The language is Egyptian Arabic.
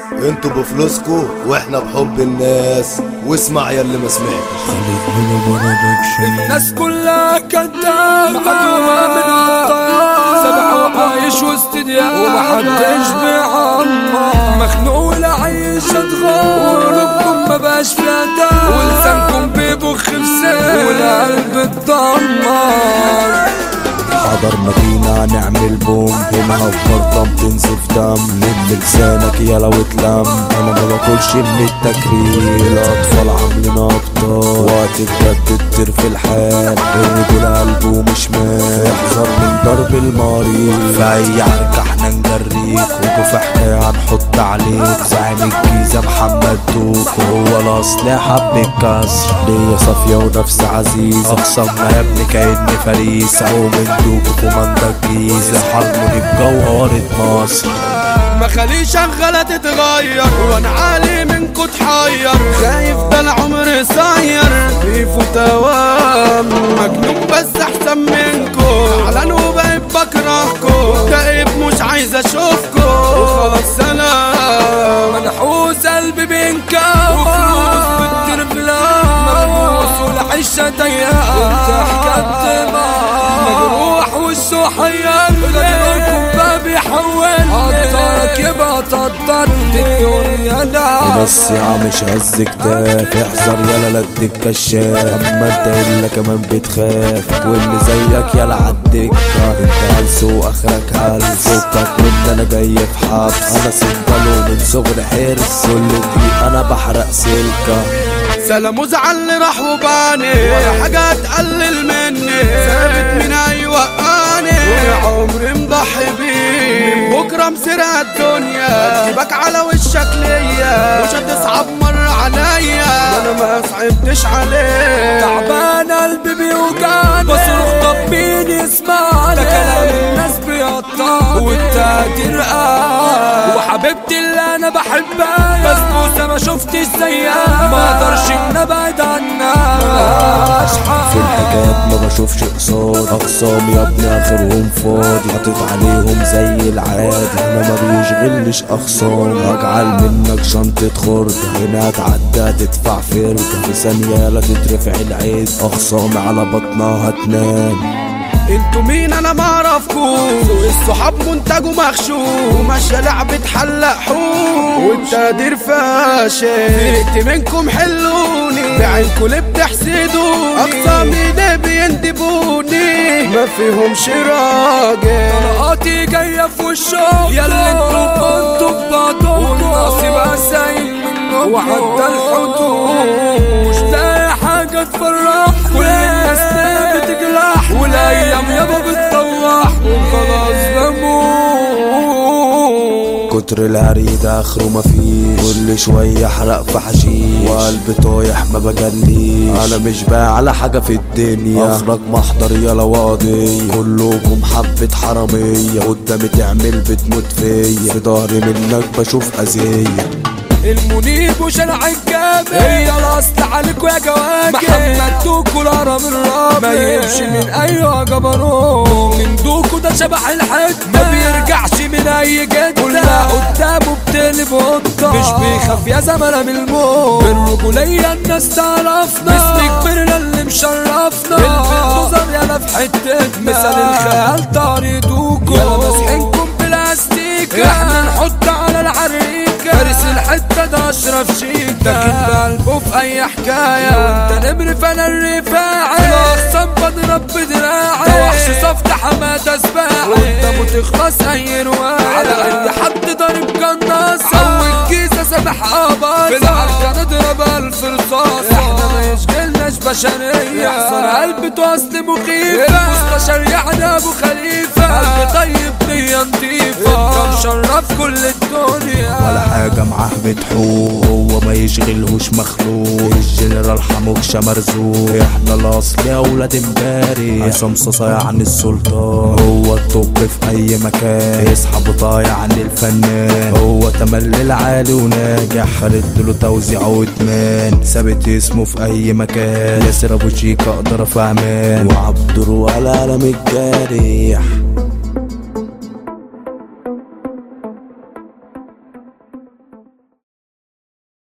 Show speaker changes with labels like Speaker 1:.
Speaker 1: انتوا بفلوسكوا واحنا بحب الناس واسمع يا اللي ما سمعتش
Speaker 2: خليك من برودكشن
Speaker 3: الناس كلها كدابة معدومة من الطيار سبع وعايش وسط دياب ومحدش بيعمر مخنوق ولا عايش اتغار وقلوبكم ما بقاش فيها دم ولسانكم بيبخ في سير والقلب اتدمر
Speaker 2: حضرنا فينا نعمل بوم هنا هفضل تنزف دم من لسانك يا لو اتلم انا ما باكلش من التكرير الاطفال عاملين ابطال وقت بجد تطير في الحال الرجول قلبه مش مات احذر من ضرب المريض في اي عركة احنا نجريك وجو حكاية هنحط عليك زعيم الجيزة محمد دوك وهو الاسلحة بنكسر ليا صافية ونفس عزيز اخصمنا يا ابني كأني فريسة ومن دوك وكوماندا الجيزة حرموني بجوهرة مصر
Speaker 3: مخالي شغالة تتغير وانا عالي منكو اتحير خايف ده العمر صاير كيف توام مجنون بس احسن منكو اعلن وبقيت بكرهكو كئيب مش عايز اشوفكو وخلاص سلام منحوس قلبي بينكا وفلوس بتطير بلاد مبوس والعيشة ضيقة انت حكت مجروح وشه حير غيركم باب يحول قدرك يبقى تقدر الدنيا لا
Speaker 2: بس يا عم مش هز كتاف احذر يلا لا اديك كشاف اما انت الا كمان بتخاف واللي زيك يلا عالدكة انت هلس واخرك هلس فكك من انا جاي في حبس انا سندله من صغر حرص كل دقيقة انا بحرق سلكة
Speaker 3: سلام وزعل اللي راح وباني ولا حاجة تقلل مني ثابت من اي وقاني ويا عمري مضحي بيه من بكرة مسرقة الدنيا تجيبك على وشك ليا مش هتصعب مرة عليا انا ما صعبتش عليك تعبان قلبي بيوجعني بصرخ طب مين يسمعني ده كلام الناس بيقطعني والتقدير قال وحبيبتي اللي انا بحبها بسبوسه ما شفتش زيها ما اقدرش ان ابعد عنها ملهاش حل.
Speaker 2: في الحكايات ما بشوفش قصاد اخصام يا ابني اخرهم فاضي حاطط عليهم زي العادي انا ما بيشغلنيش اخصام اجعل منك شنطة خرد هنا هتعدى تدفع فرد في ثانية لا تترفع العيد اخصامي على بطنها هتنام
Speaker 3: انتوا مين انا ما اعرفكوش الصحاب منتج ومغشوش وماشيه لعبة حلق حوش والتقدير فاشل فرقت منكم حلوني بعينكوا ليه بتحسدوني اقسامي ليه بيندبوني ما فيهمش راجل طلقاتي جايه في وشهم يلا انتوا كنتوا ببعضكم والنصيب بقى سايل منكم وعدى الحدود مش لاقي حاجه تفرح كل الناس ليه بتجلح والايام يابا بتطوح وخلاص بموت
Speaker 2: كتر الهري ده اخره مفيش كل شوية احرق في حشيش وقلبي طايح ما بجليش انا مش بايع على حاجة في الدنيا اخرج محضر يلا وقضية كلكم حبة حرامية قدامي تعمل بتموت فيا في ضهري منك بشوف اذية
Speaker 3: المنيب وشارع الجامع هي الاصل عليكوا يا جواكب محمد دوكو الهرم الرابع ما يمشي من اي جبروت من دوكو ده شبح الحته ما بيرجعش من اي جده كلها قدامه بتقلب قطه مش بيخاف يا زملاء من الموت بالرجوليه الناس تعرفنا اسم كبرنا اللي مشرفنا البلدوزر يالا في حتتنا مثال الخيال طاري دوكو يالا ماسحينكم بلاستيك احنا نحط على العريكه فارس الحته ده اشرف شيك ده كده قلبه في اي حكايه وانت نمر فانا الرفاعي الاقسام بضرب بدراعي ده وحش صفت حماده سباعي وانت بتخلص اي روايه على اي حد ضارب قناصه اول كيسه سامح اباظه في العركه نضرب الف رصاصه احنا ما يشغلناش بشريه يحصل قلب توصل مخيفه المستشار يعني ابو خليفه قلب طيب نيه نضيفه انت مشرف كل الدنيا
Speaker 2: ولا حاجة معاه بتحوق هو ما يشغلهوش مخلوق الجنرال حموكشة مرزوق احنا الاصل يا ولاد امبارح عصام صاصا عن السلطان هو الطب في اي مكان يسحب طايع عن الفنان هو تملي العالي وناجح له توزيع واتمان ثابت اسمه في اي مكان ياسر ابو شيك اقدر افهمان وعبد الروح العالم الجارح